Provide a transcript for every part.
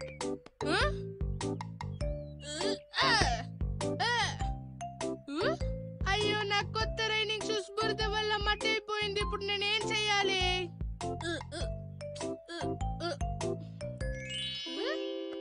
ఆ? ఆ, ఆ. ఉ? అయ్యో నా కొత్త రైనింగ్ షూస్ బురద వల్ల మట్టి అయిపోయింది ఇప్పుడు నేనేం చెయ్యాలి ఉ, ఉ, ఉ, ఉ. ఉ?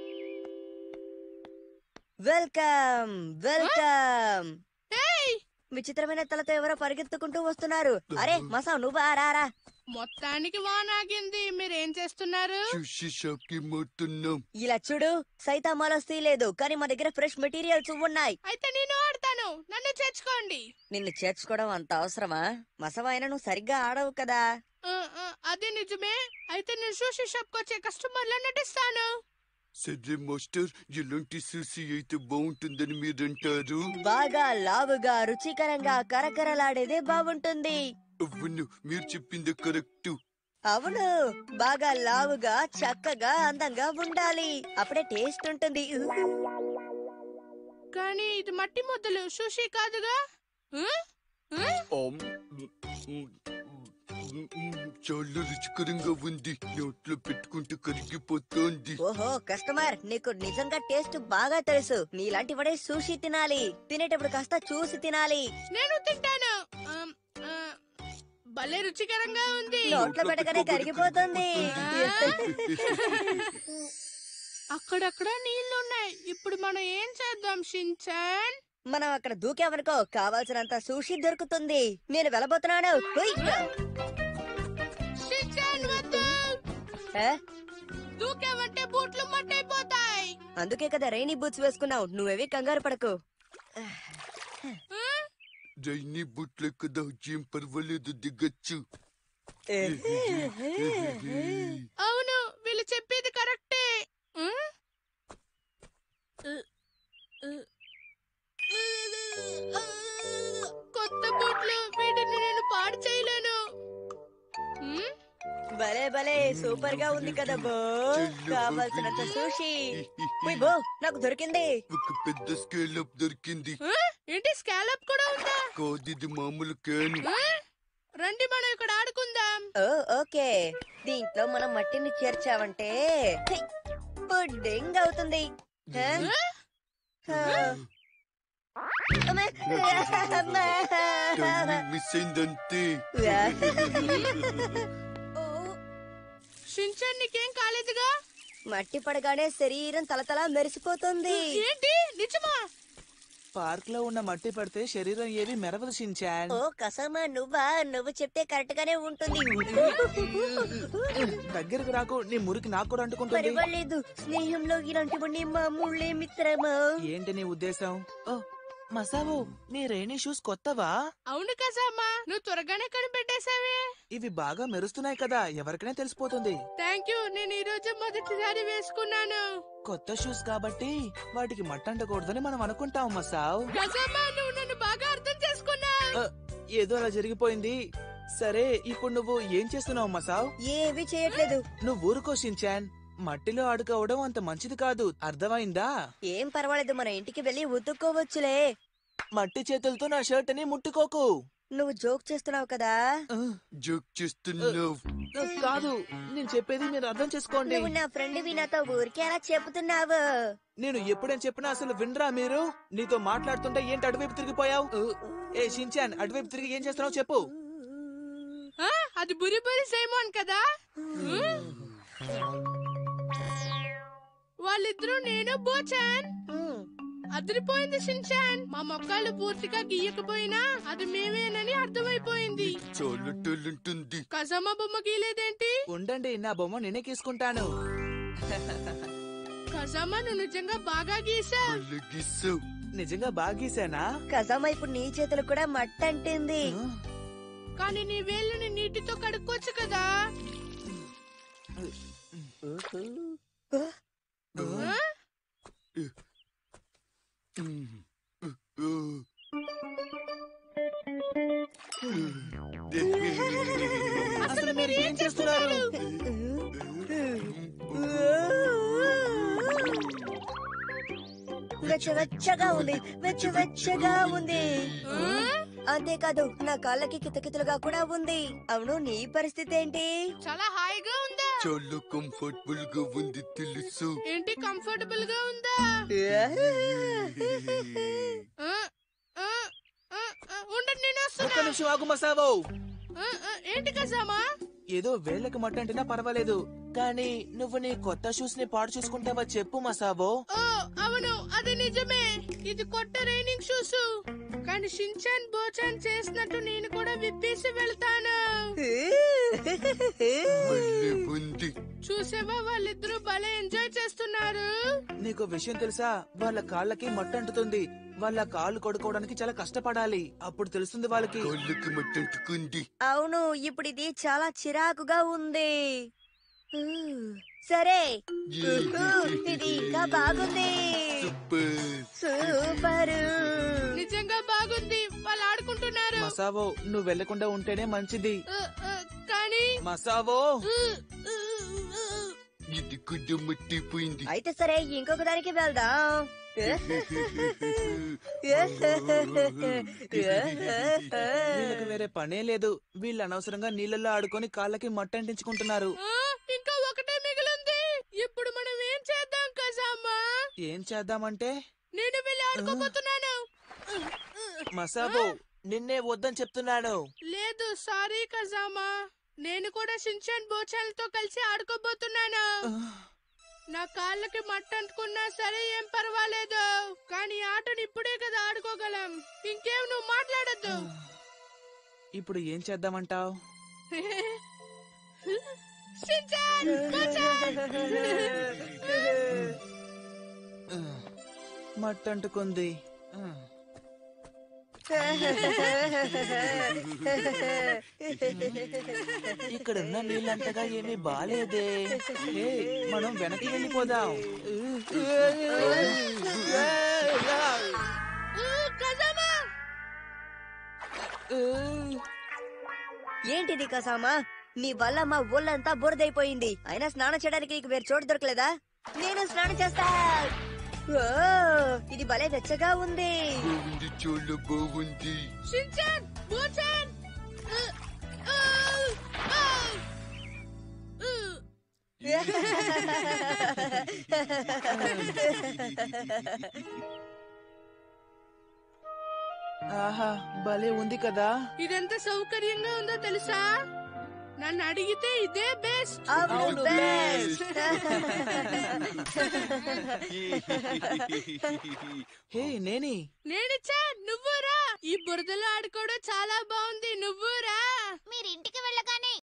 వెల్కమ్ వెల్కమ్ ఏయ్! విచిత్రమైన తలతో ఎవరో పరిగెత్తుకుంటూ వస్తున్నారు అరే మసా నువ్వా రారా మొత్తానికి వానాగింది మీరేం చేస్తున్నారు సుషి షాప్ కి మారుతున్నాం ఇలా చూడు సైతామాలస్తీ లేదు కానీ మా దగ్గర ఫ్రెష్ మెటీరియల్స్ ఉన్నాయి అయితే నేను ఆడతాను నన్ను చేర్చుకోండి నిన్ను చేర్చుకోవడం అంత అవసరమా మసవైన నువ్వు సరిగ్గా ఆడవు కదా ఆ, ఆ, అది నిజమే అయితే నేను సూషి షాప్ కు వచ్చే కస్టమర్ల నటిస్తాను సరే మాస్టర్ ఎలాంటి సుషి అయితే బాగుంటుందని మీరంటారు బాగా లావుగా రుచికరంగా కరకరలాడేదే బాగుంటుంది అవును మీరు చెప్పింది కరెక్ట్ అవును బాగా లావుగా చక్కగా అందంగా ఉండాలి అప్పుడే టేస్ట్ ఉంటుంది కానీ ఇది మట్టి ముద్దలు సుషి కాదుగా ఆ? ఆ? చాలా రుచికరంగా ఉంది నోట్లో పెట్టుకుంటే కరిగిపోతోంది ఓహో కస్టమర్ నీకు నిజంగా టేస్ట్ బాగా తెలుసు నీలాంటి వాడే సూషి తినాలి తినేటప్పుడు కాస్త చూసి తినాలి నేను తింటాను ఆమ్, ఆ, భలే రుచికరంగా ఉంది నోట్లో పెట్టగానే కరిగిపోతుంది అక్కడక్కడ నీళ్లున్నాయి ఇప్పుడు మనం ఏం చేద్దాం షించాన్ మనం అక్కడ దూకామనుకో కావాల్సినంత సూషి దొరుకుతుంది నేను వెళ్ళబోతున్నాను హుయ్! షించాన్ వద్దు ఏ? దూకేవంటే బూట్లు మట్టయిపోతాయి అందుకే కదా రైనీ బూట్స్ వేసుకున్నావు నువ్వేవి కంగారు పడకు ఆ? రైనీ బుట్లే కదా ఏం పర్వాలేదు దిగచ్చు అవును వీళ్ళు చెప్పేది కరెక్టే ఆ? కొత్త బూట్లు వీటిని నేను పాడు చేయలేను ఉమ్, భలే భలే సూపర్ గా ఉంది కదా బో కావాల్సినంత సూషి ఉయ్ బో నాకు దొరికింది ఒక పెద్ద స్కేల్ అప్ దొరికింది ఆ? ఏంటి స్కాలప్ కూడా ఉందా కాదు ఇది మామూలు క్యాన్ ఆ? రండి మనం ఇక్కడ ఆడుకుందాం ఓ ఓకే దీంట్లో మనం మట్టిని చేర్చావంటే హై, పుడ్డింగ్ అవుతుంది హ? ఆ? హ. అమ్మే. అమ్మా. టైమింగ్ మిస్ అయిందంతే ఓ, షించాన్ నీకేం కాలేదుగా మట్టి పడగానే శరీరం తలతలా మెరిసిపోతుంది ఏంటి నిజమా పార్క్ లో ఉన్న మట్టి పడితే శరీరం ఏవి మెరవదు షించాన్ ఓ కసమా నువ్వా నువ్వు చెప్తే కరెక్ట్ గానే ఉంటుంది దగ్గరికి రాకు నీ మురికి నాకు కూడా అంటుకుంటుంది పర్వాలేదు స్నేహంలో ఇలాంటివన్నీ మామూలే మిత్రమా ఏంటి నీ ఉద్దేశం ఓ మసావు నీ రైనీ షూస్ కొత్తవా అవును కసామా నువ్వు త్వరగానే కనిపెట్టేశావే ఇవి బాగా మెరుస్తున్నాయి కదా ఎవరికైనా తెలిసిపోతుంది థ్యాంక్ యూ నేను ఈ రోజు మొదటిసారి వేసుకున్నాను కొత్త షూస్ కాబట్టి వాటికి మట్టంటకూడదని మనం అనుకుంటాం మసావ్ కసామా నువ్వు నన్ను బాగా అర్థం చేసుకున్నా ఆ, ఏదో అలా జరిగిపోయింది సరే ఇప్పుడు నువ్వు ఏం చేస్తున్నావు మసావ్ ఏవి చేయట్లేదు నువ్వు ఊరుకో షించాన్ మట్టిలో ఆడుకోవడం అంత మంచిది కాదు అర్థమైందా ఏం పర్వాలేదు మన ఇంటికి వెళ్ళి ఉతుక్కోవచ్చులే మట్టి చేతులతో నా షర్ట్ ని ముట్టుకోకు నువ్వు జోక్ చేస్తున్నావు కదా ఆ, జోక్ చేస్తున్నావు ఆ, కాదు నేను చెప్పేది మీరు అర్థం చేసుకోండి నువ్వు నా ఫ్రెండ్ నాతో ఊరికే అలా చెబుతున్నావు నేను ఎప్పుడేం చెప్పినా అసలు వినరా మీరు నీతో మాట్లాడుతుంటే ఏంటి అటువైపు తిరిగిపోయావు ఏ షించాన్ అటువైపు తిరిగి ఏం చేస్తున్నావు చెప్పు ఆ, అది బురి బురి సైమోన్ కదా వాళ్ళిద్దరూ నేను బోచాన్ అదిరిపోయింది షిన్చాన్ మా మొక్కలు పూర్తిగా గీయకపోయినా అది మేమేనని అర్థమైపోయింది చాలా టాలెంట్ ఉంది కసమ్మ బొమ్మ గీలేదేంటి ఉండండి నా బొమ్మ నేనే గీసుకుంటాను కసమ్మ నువ్వు నిజంగా బాగా గీసా భలే గీసావు నిజంగా బాగా గీసానా కసమ్మ ఇప్పుడు నీ చేతులు కూడా మట్టి అంటుంది కానీ నీ వేళ్ళని నీటితో కడుక్కోవచ్చు కదా ఆ? అసలు మీరు ఏం చేస్తున్నారు వెచ్చ వెచ్చగా ఉంది వెచ్చ వెచ్చగా ఉంది ఆ? అంతేకాదు నా కాళ్ళకి కితకితలుగా కూడా ఉంది అవును నీ పరిస్థితి ఏంటి చాలా హాయిగా ఉందా చాలా కంఫర్టబుల్ గా ఉంది తెలుసు ఏంటి కంఫర్టబుల్ గా ఉందా ఆ, ఆ, ఆ, ఆ, ఉండండి నేను ఒక్క వస్తున్నా నిమిషం ఆగు మసావో ఆ, ఆ, ఏంటి కసామా ఏదో వేళ్ళకి మట్టంటినా పర్వాలేదు కానీ నువ్వు నీ కొత్త షూస్ ని పాడు చూసుకుంటావా చెప్పు మసావో ఓ అవును అది నిజమే ఇది కొత్త రైనింగ్ షూస్ కానీ షించాన్ బోచాన్ చేసినట్టు నేను కూడా విప్పేసి వెళ్తాను భలే ఉంది చూసేవా వాళ్ళిద్దరూ భలే ఎంజాయ్ చేస్తున్నారు నీకు విషయం తెలుసా వాళ్ళ కాళ్ళకి మట్టంటుతుంది వాళ్ళ కాళ్ళు కొడుకోవడానికి చాలా కష్టపడాలి అప్పుడు తెలుస్తుంది వాళ్ళకి కాళ్ళకి మట్టంటుకుంది అవును ఇప్పుడు ఇది చాలా చిరాకుగా ఉంది ఊ, సరే ఇది ఇంకా బాగుంది సూపర్ సూపర్ నిజంగా బాగుంది వాళ్ళు ఆడుకుంటున్నారు మసావో నువ్వు వెళ్లకుండా ఉంటేనే మంచిది ఆ, ఆ, కానీ మసావో ఊ, ఊ, ఊ. ఇది కూడా మట్టిపోయింది అయితే సరే ఇంకొక దానికి వెళ్దాం వీళ్ళకి వేరే పనే లేదు వీళ్ళు అనవసరంగా నీళ్ళల్లో ఆడుకొని కాళ్ళకి మట్టంటించుకుంటున్నారు ఆ, ఇంకా ఒకటే మిగిలింది ఇప్పుడు మనం ఏం చేద్దాం కసామా ఏం చేద్దామంటే నేను వెళ్ళి ఆడుకోబోతున్నాను మసాబో నిన్నే వద్దని చెప్తున్నాను లేదు సారీ కజామా నేను కూడా షించాన్ బోచాన్తో కలిసి ఆడుకోబోతున్నాను నా కాళ్ళకి మట్ట అంటుకున్నా సరే ఏం పర్వాలేదు కానీ ఈ ఆటను ఇప్పుడే కదా ఆడుకోగలం ఇంకేం నువ్వు మాట్లాడద్దు ఇప్పుడు ఏం చేద్దామంటావ్ షించాన్ బోచాన్ మట్టంటుకుంది ఇక్కడ ఉన్న నీళ్ళంతగా ఏమీ బాలేదే ఏ, మనం వెనక్కి వెళ్ళిపోదాం ఊ, కజామా ఏంటిది కసామా నీ వల్ల మా ఊళ్ళంతా బురదైపోయింది అయినా స్నానం చేయడానికి నీకు వేరే చోటు దొరకలేదా నేను స్నానం చేస్తా ఓ, ఇది భలే వెచ్చగా ఉంది బాగుంది చాలా బాగుంది షించాన్ బోచాన్ ఊ, ఊ, ఊ. ఊ. ఆహా భలే ఉంది కదా ఇదెంత సౌకర్యంగా ఉందో తెలుసా నన్ను అడిగితే ఇదే బెస్ట్ అవును అవును, best. హే నేని నేనిచ్చా నువ్వు రా ఈ బురదలో ఆడుకోవడం చాలా బాగుంది నువ్వు రా మీరింటికి వెళ్ళగానే